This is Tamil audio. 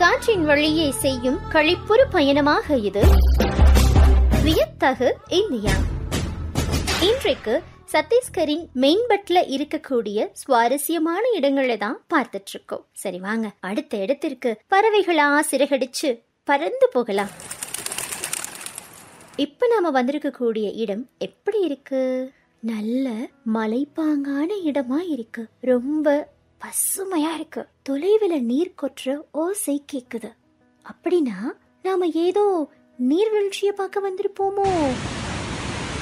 காற்றின் வழியே செய்யும் களிப்புறு பயணமாக இது வியத்தகு இந்தியா இன்றைக்கு சத்தீஸ்கரின் மெயின்பட்ல இருக்கக்கூடிய சுவாரஸ்யமான இடங்களை தான் பார்த்துட்டு இருக்கோம் சரி வாங்க அடுத்த இடத்திற்கு பறவைகளா சிறகடிச்சு பறந்து போகலாம் இப்ப நாம வந்திருக்கக்கூடிய இடம் எப்படி இருக்கு நல்ல மலைப்பாங்கான இடமா இருக்கு ரொம்ப பசுமையா இருக்கு தொலைவில் நீர் கொற்ற ஓசை கேக்குது அப்படின்னா நாம ஏதோ நீர்வீழ்ச்சியை பார்க்க வந்திருப்போமோ